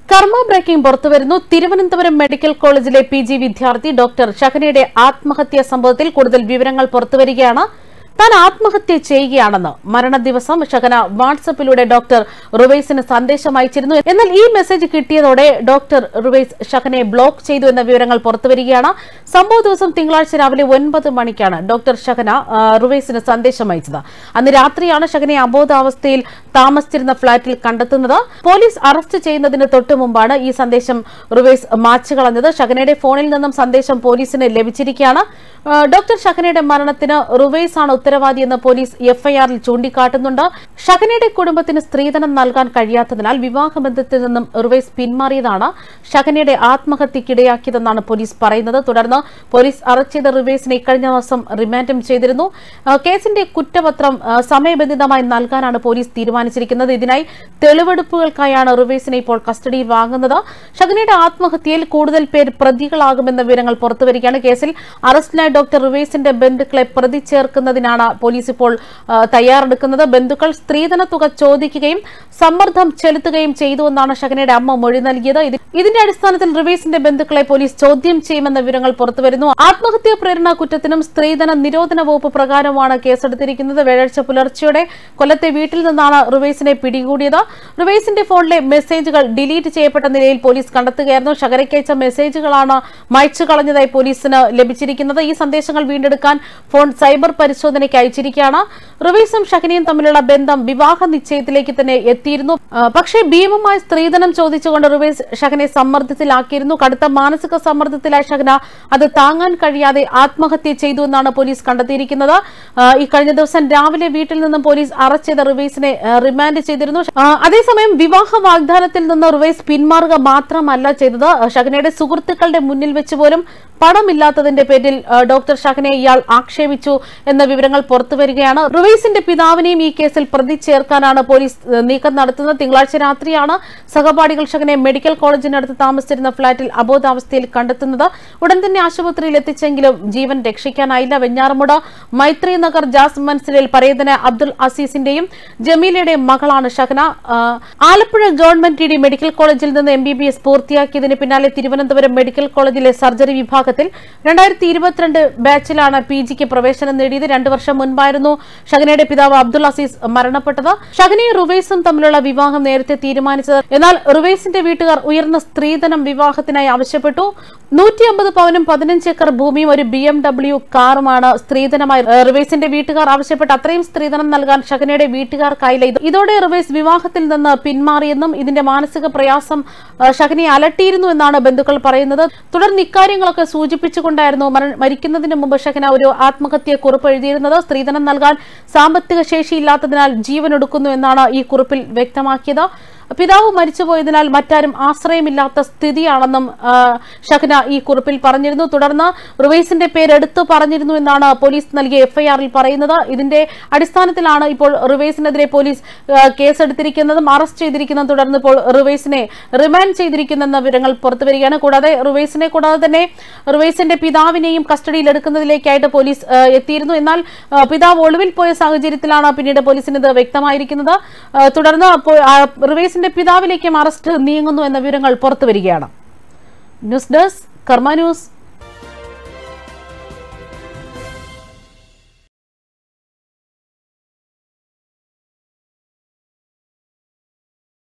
കർമ്മ ബ്രേക്കിംഗ് പുറത്തുവരുന്നു തിരുവനന്തപുരം മെഡിക്കൽ കോളേജിലെ പി ജി വിദ്യാർത്ഥി ഡോക്ടർ ഷഹനയുടെ ആത്മഹത്യാ സംഭവത്തിൽ കൂടുതൽ വിവരങ്ങൾ പുറത്തുവരികയാണ് താൻ ആത്മഹത്യ ചെയ്യുകയാണെന്ന് മരണദിവസം ഷഹന വാട്സപ്പിലൂടെ ഡോക്ടർ റുവൈസിന് സന്ദേശം അയച്ചിരുന്നു എന്നാൽ ഈ മെസ്സേജ് കിട്ടിയതോടെ ഡോക്ടർ റുവൈസ് ഷഹനെ ബ്ലോക്ക് ചെയ്തു എന്ന വിവരങ്ങൾ പുറത്തുവരികയാണ് സംഭവ ദിവസം തിങ്കളാഴ്ച രാവിലെ ഒൻപത് മണിക്കാണ് ഡോക്ടർ ഷഹന ആ, റുവൈസിന് സന്ദേശം അയച്ചത് അന്ന് രാത്രിയാണ് ഷഹനെ അബോധാവസ്ഥയിൽ താമസിച്ചിരുന്ന ഫ്ളാറ്റിൽ കണ്ടെത്തുന്നത് പോലീസ് അറസ്റ്റ് ചെയ്യുന്നതിന് തൊട്ടു മുമ്പാണ് ഈ സന്ദേശം റുവൈസ് മാച്ചു കളഞ്ഞത് ഷഹനയുടെ ഫോണിൽ നിന്നും സന്ദേശം പോലീസിന് ലഭിച്ചിരിക്കുകയാണ് ആ, ഡോക്ടർ ഷഹനയുടെ മരണത്തിന് റുവൈസ് ആണ് ഉത്തരവാദിയെന്ന് പോലീസ് എഫ്ഐആറിൽ ചൂണ്ടിക്കാട്ടുന്നുണ്ട് ഷഹനയുടെ കുടുംബത്തിന് സ്ത്രീധനം നൽകാൻ കഴിയാത്തതിനാൽ വിവാഹബന്ധത്തിൽ നിന്നും റുവൈസ് പിന്മാറിയതാണ് ഷഹനയുടെ ആത്മഹത്യക്കിടയാക്കിയതെന്നാണ് പോലീസ് പറയുന്നത് തുടർന്ന് പോലീസ് അറസ്റ്റ് ചെയ്ത റുവൈസിനെ ഇക്കഴിഞ്ഞ ദിവസം റിമാൻഡും ചെയ്തിരുന്നു ആ, കേസിന്റെ കുറ്റപത്രം ആ, സമയബന്ധിതമായി നൽകാനാണ് പോലീസ് തീരുമാനിച്ചിരിക്കുന്നത് ഇതിനായി തെളിവെടുപ്പുകൾക്കായാണ് റുവൈസിനെ ഇപ്പോൾ കസ്റ്റഡിയിൽ വാങ്ങുന്നത് ഷഹനയുടെ ആത്മഹത്യയിൽ കൂടുതൽ പേർ പ്രതികളാകുമെന്ന വിവരങ്ങൾ പുറത്തുവരികയാണ് കേസിൽ അറസ്റ്റിലായ ഡോക്ടർ റുവൈസിന്റെ ബന്ധുക്കളെ പ്രതി ചേർക്കുന്നതിനാണ് പോലീസ് ഇപ്പോൾ ആ, തയ്യാറെടുക്കുന്നത് ബന്ധുക്കൾ സ്ത്രീധന തുക ചോദിക്കുകയും സമ്മർദ്ദം ചെലുത്തുകയും ചെയ്തുവെന്നാണ് ഷഹനയുടെ അമ്മ മൊഴി നൽകിയത് ഇത് ഇതിന്റെ അടിസ്ഥാനത്തിൽ റിവേസിന്റെ ബന്ധുക്കളെ പോലീസ് ചോദ്യം ചെയ്യുമെന്ന വിവരങ്ങൾ പുറത്തുവരുന്നു ആത്മഹത്യാ പ്രേരണ കുറ്റത്തിനും സ്ത്രീധന നിരോധന വകുപ്പ് പ്രകാരമാണ് കേസെടുത്തിരിക്കുന്നത് വ്യാഴാഴ്ച പുലർച്ചെയോടെ കൊല്ലത്തെ വീട്ടിൽ നിന്നാണ് റിവേസിനെ പിടികൂടിയത് റിവേസിന്റെ ഫോണിലെ മെസ്സേജുകൾ ഡിലീറ്റ് ചെയ്യപ്പെട്ട നിലയിൽ പോലീസ് കണ്ടെത്തുകയായിരുന്നു ഷകരയ്ക്കയച്ച മെസ്സേജുകളാണ് മായ്ച്ചു കളഞ്ഞതായി പോലീസിന് ലഭിച്ചിരിക്കുന്നത് ഈ സന്ദേശങ്ങൾ വീണ്ടെടുക്കാൻ ഫോൺ സൈബർ പരിശോധനയ്ക്ക് അയച്ചിരിക്കുകയാണ് റിവേസും ഷഹനയും തമ്മിലുള്ള ബന്ധം വിവാഹ നിശ്ചയത്തിലേക്ക് തന്നെ എത്തിയിരുന്നു ആ, പക്ഷേ ഭീമമായ സ്ത്രീധനം ചോദിച്ചുകൊണ്ട് റിവേസ് ഷഹനെ സമ്മർദ്ദത്തിലാക്കിയിരുന്നു കടുത്ത മാനസിക സമ്മർദ്ദത്തിലായ ഷഹന അത് താങ്ങാൻ കഴിയാതെ ആത്മഹത്യ ചെയ്തു എന്നാണ് പോലീസ് കണ്ടെത്തിയിരിക്കുന്നത് ആ, ഈ കഴിഞ്ഞ ദിവസം രാവിലെ വീട്ടിൽ നിന്നും പോലീസ് അറസ്റ്റ് ചെയ്ത റിവേസിനെ ആ, റിമാൻഡ് ചെയ്തിരുന്നു ആ, അതേസമയം വിവാഹ വാഗ്ദാനത്തിൽ നിന്ന് റിവേസ് പിന്മാറുക മാത്രമല്ല ചെയ്തത് ഷഹനയുടെ സുഹൃത്തുക്കളുടെ മുന്നിൽ വെച്ച് പോലും പണമില്ലാത്തതിന്റെ പേരിൽ ആ, ഡോക്ടർ ഷഹനെ ഇയാൾ ആക്ഷേപിച്ചു എന്ന വിവരങ്ങൾ പുറത്തുവരികയാണ് റുവൈസിന്റെ പിതാവിനെയും ഈ കേസിൽ പ്രതി ചേർക്കാനാണ് പോലീസ് ആ, നീക്കം നടത്തുന്നത് തിങ്കളാഴ്ച രാത്രിയാണ് സഹപാഠികൾ ഷഹനെ മെഡിക്കൽ കോളേജിനടുത്ത് താമസിച്ചിരുന്ന ഫ്ളാറ്റിൽ അബോധാവസ്ഥയിൽ കണ്ടെത്തുന്നത് ഉടൻ തന്നെ ആശുപത്രിയിൽ എത്തിച്ചെങ്കിലും ജീവൻ രക്ഷിക്കാനായില്ല വെഞ്ഞാറമുട മൈത്രി നഗർ ജാസ് മൻസിലിൽ പരേതന അബ്ദുൾ അസീസിന്റെയും ജമീലയുടെയും മകളാണ് ഷഹന ആ, Alappuzha government T D medical കോളേജിൽ നിന്ന് എം ബി ബി എസ് പൂർത്തിയാക്കിയതിന് പിന്നാലെ തിരുവനന്തപുരം മെഡിക്കൽ കോളേജിലെ സർജറി വിഭാഗത്തിൽ രണ്ടായിരത്തി ഇരുപത്തിരണ്ട് ബാച്ചിലാണ് പി ജിക്ക് പ്രവേശനം നേടിയത് രണ്ടു വർഷം മുൻപായിരുന്നു ഷഹനയുടെ പിതാവ് അബ്ദുൾ അസീസ് മരണപ്പെട്ടത് ഷഹനയും റുവൈസും തമ്മിലുള്ള വിവാഹം നേരത്തെ തീരുമാനിച്ചത് എന്നാൽ റുവൈസിന്റെ വീട്ടുകാർ ഉയർന്ന സ്ത്രീധനം വിവാഹത്തിനായി ആവശ്യപ്പെട്ടു നൂറ്റി അമ്പത് പവനും പതിനഞ്ച് ഏക്കർ ഭൂമിയും ഒരു ബി എം ഡബ്ല്യു കാറുമാണ് സ്ത്രീധനമായി ഏഹ്, റിവേസിന്റെ വീട്ടുകാർ ആവശ്യപ്പെട്ട് അത്രയും സ്ത്രീധനം നൽകാൻ ഷഹനയുടെ വീട്ടുകാർക്കായില്ല ഇത് ഇതോടെ റിവേസ് വിവാഹത്തിൽ നിന്ന് പിന്മാറിയെന്നും ഇതിന്റെ മാനസിക പ്രയാസം ഏഹ്, ഷഹനയെ അലട്ടിയിരുന്നു എന്നാണ് ബന്ധുക്കൾ പറയുന്നത് തുടർന്ന് ഇക്കാര്യങ്ങളൊക്കെ സൂചിപ്പിച്ചുകൊണ്ടായിരുന്നു മര- മരിക്കുന്നതിന് മുമ്പ് ഷഹന ഒരു ആത്മഹത്യ കുറിപ്പ് എഴുതിയിരുന്നത് സ്ത്രീധനം നൽകാൻ സാമ്പത്തിക ശേഷിയില്ലാത്തതിനാൽ ജീവനൊടുക്കുന്നു എന്നാണ് ഈ കുറിപ്പിൽ വ്യക്തമാക്കിയത് പിതാവ് മരിച്ചുപോയതിനാൽ മറ്റാരും ആശ്രയമില്ലാത്ത സ്ഥിതിയാണെന്നും ആ, ഷഹന ഈ കുറിപ്പിൽ പറഞ്ഞിരുന്നു തുടർന്ന് റുവൈസിന്റെ പേരെടുത്തു പറഞ്ഞിരുന്നു എന്നാണ് പോലീസ് നൽകിയ എഫ്ഐആറിൽ പറയുന്നത് ഇതിന്റെ അടിസ്ഥാനത്തിലാണ് ഇപ്പോൾ റുവൈസിനെതിരെ പോലീസ് ആ, കേസെടുത്തിരിക്കുന്നതും അറസ്റ്റ് ചെയ്തിരിക്കുന്നതും തുടർന്ന് ഇപ്പോൾ റുവൈസിനെ റിമാൻഡ് ചെയ്തിരിക്കുന്നെന്ന വിവരങ്ങൾ പുറത്തുവരികയാണ് കൂടാതെ റുവൈസിനെ കൂടാതെ തന്നെ റുവൈസിന്റെ പിതാവിനെയും കസ്റ്റഡിയിൽ എടുക്കുന്നതിലേക്കായിട്ട് പോലീസ് ആ, എത്തിയിരുന്നു എന്നാൽ ആ, പിതാവ് ഒളിവിൽ പോയ സാഹചര്യത്തിലാണ് പിന്നീട് പോലീസിന് ഇത് വ്യക്തമായിരിക്കുന്നത് ആ, തുടർന്ന് പോ- ആ, റിവേസിന്റെ പിതാവിലേക്കും അറസ്റ്റ് നീങ്ങുന്നു എന്ന വിവരങ്ങൾ പുറത്തുവരികയാണ് ന്യൂസ് ഡെസ്ക് കർമ്മ ന്യൂസ്